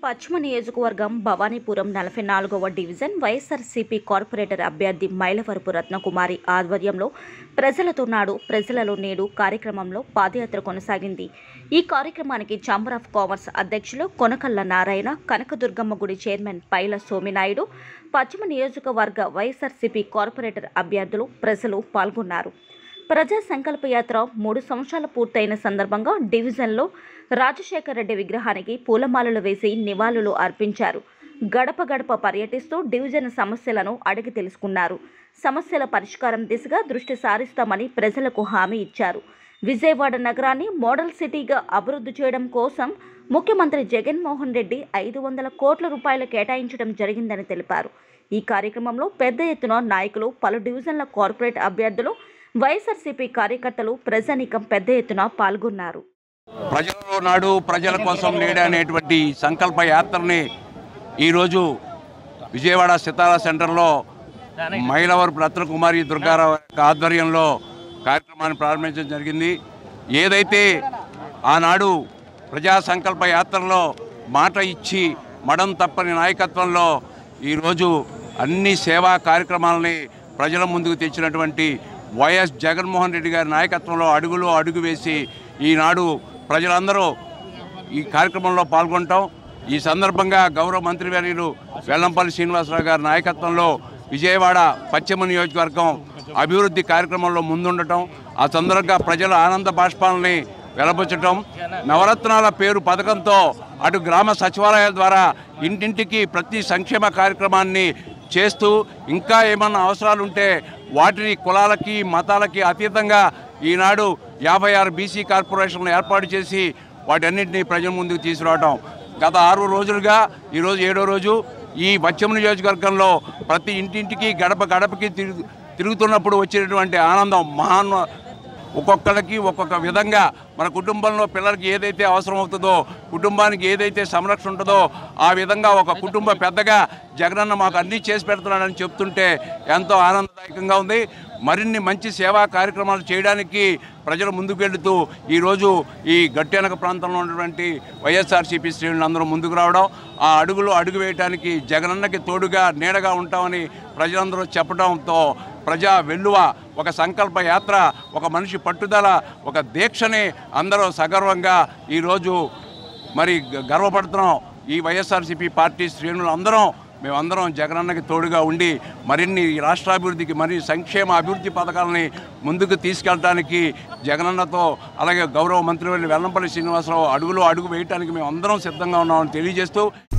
పశ్చిమ నియోజకవర్గం భవానీపురం నలభై నాలుగవ డివిజన్ వైఎస్ఆర్సీపీ కార్పొరేటర్ అభ్యర్థి మైలవరపు రత్నకుమారి ఆధ్వర్యంలో ప్రజలతో నాడు ప్రజలలో నేడు కార్యక్రమంలో పాదయాత్ర కొనసాగింది ఈ కార్యక్రమానికి ఛాంబర్ ఆఫ్ కామర్స్ అధ్యక్షులు కొనకల్ల నారాయణ కనకదుర్గమ్మ గుడి చైర్మన్ పైల సోమినాయుడు పశ్చిమ నియోజకవర్గ వైఎస్ఆర్సీపీ కార్పొరేటర్ అభ్యర్థులు ప్రజలు పాల్గొన్నారు ప్రజా సంకల్ప యాత్ర మూడు సంవత్సరాలు పూర్తయిన సందర్భంగా డివిజన్లో రాజశేఖర రెడ్డి విగ్రహానికి పూలమాలలు వేసి నివాళులు అర్పించారు గడప గడప పర్యటిస్తూ డివిజన్ సమస్యలను అడిగి తెలుసుకున్నారు సమస్యల పరిష్కారం దిశగా దృష్టి సారిస్తామని ప్రజలకు హామీ ఇచ్చారు విజయవాడ నగరాన్ని మోడల్ సిటీగా అభివృద్ధి చేయడం కోసం ముఖ్యమంత్రి జగన్మోహన్ రెడ్డి ఐదు వందల కోట్ల రూపాయలు కేటాయించడం జరిగిందని తెలిపారు ఈ కార్యక్రమంలో పెద్ద ఎత్తున నాయకులు పలు డివిజన్ల కార్పొరేట్ అభ్యర్థులు వైఎస్ఆర్సీపీ కార్యకర్తలు ప్రజానీకం పెద్ద ఎత్తున పాల్గొన్నారు ప్రజలలో నాడు ప్రజల కోసం నేడు అనేటువంటి సంకల్ప యాత్రని ఈరోజు విజయవాడ సితారా సెంటర్లో మైలవరపు రత్నకుమారి దుర్గారావు యొక్క ఆధ్వర్యంలో కార్యక్రమాన్ని ప్రారంభించడం జరిగింది ఏదైతే ఆనాడు ప్రజా సంకల్ప యాత్రలో మాట ఇచ్చి మడం తప్పని నాయకత్వంలో ఈరోజు అన్ని సేవా కార్యక్రమాలని ప్రజల ముందుకు తెచ్చినటువంటి వైఎస్ జగన్మోహన్ రెడ్డి గారి నాయకత్వంలో అడుగులో అడుగు వేసి ఈనాడు ప్రజలందరూ ఈ కార్యక్రమంలో పాల్గొంటాం ఈ సందర్భంగా గౌరవ మంత్రివర్యులు వెల్లంపల్లి శ్రీనివాసరావు గారి నాయకత్వంలో విజయవాడ పశ్చిమ నియోజకవర్గం అభివృద్ధి కార్యక్రమంలో ముందుండటం ఆ సందర్భంగా ప్రజల ఆనంద బాష్పాలని వెలబుచ్చటం నవరత్నాల పేరు పథకంతో అటు గ్రామ సచివాలయాల ద్వారా ఇంటింటికి ప్రతి సంక్షేమ కార్యక్రమాన్ని చేస్తూ ఇంకా ఏమన్నా అవసరాలు ఉంటే వాటిని కులాలకి మతాలకి అతీతంగా ఈనాడు యాభై ఆరు బీసీ కార్పొరేషన్లు ఏర్పాటు చేసి వాటన్నింటినీ ప్రజల ముందుకు తీసుకురావటం గత ఆరు రోజులుగా ఈరోజు ఏడో రోజు ఈ పశ్చిమ నియోజకవర్గంలో ప్రతి ఇంటింటికి గడప గడపకి తిరుగు తిరుగుతున్నప్పుడు వచ్చేటటువంటి ఆనందం మహాన్ ఒక్కొక్కరికి ఒక్కొక్క విధంగా మన కుటుంబంలో పిల్లలకి ఏదైతే అవసరం అవుతుందో కుటుంబానికి ఏదైతే సంరక్షణ ఉంటుందో ఆ విధంగా ఒక కుటుంబ పెద్దగా జగనన్న మాకు అన్నీ చేసి పెడుతున్నాడని చెప్తుంటే ఎంతో ఆనందదాయకంగా ఉంది మరిన్ని మంచి సేవా కార్యక్రమాలు చేయడానికి ప్రజలు ముందుకు వెళుతూ ఈరోజు ఈ గట్టెనక ప్రాంతంలో ఉన్నటువంటి వైఎస్ఆర్సీపీ శ్రేణులు అందరూ ముందుకు రావడం ఆ అడుగులో అడుగు వేయడానికి జగనన్నకి తోడుగా నీడగా ఉంటామని ప్రజలందరూ చెప్పడంతో ప్రజా వెల్లువ ఒక సంకల్ప యాత్ర ఒక మనిషి పట్టుదల ఒక దీక్షని అందరూ సగర్వంగా ఈరోజు మరి గ- గర్వపడుతున్నాం ఈ వైఎస్ఆర్సీపీ పార్టీ శ్రేణులు అందరం మేమందరం జగనన్నకి తోడుగా ఉండి మరిన్ని రాష్ట్రాభివృద్ధికి మరి సంక్షేమ అభివృద్ధి పథకాలని ముందుకు తీసుకెళ్ళడానికి జగనన్నతో అలాగే గౌరవ మంత్రివర్యులు వెల్లంపల్లి శ్రీనివాసరావు అడుగులో అడుగు వేయడానికి మేము అందరం సిద్ధంగా ఉన్నామని తెలియజేస్తూ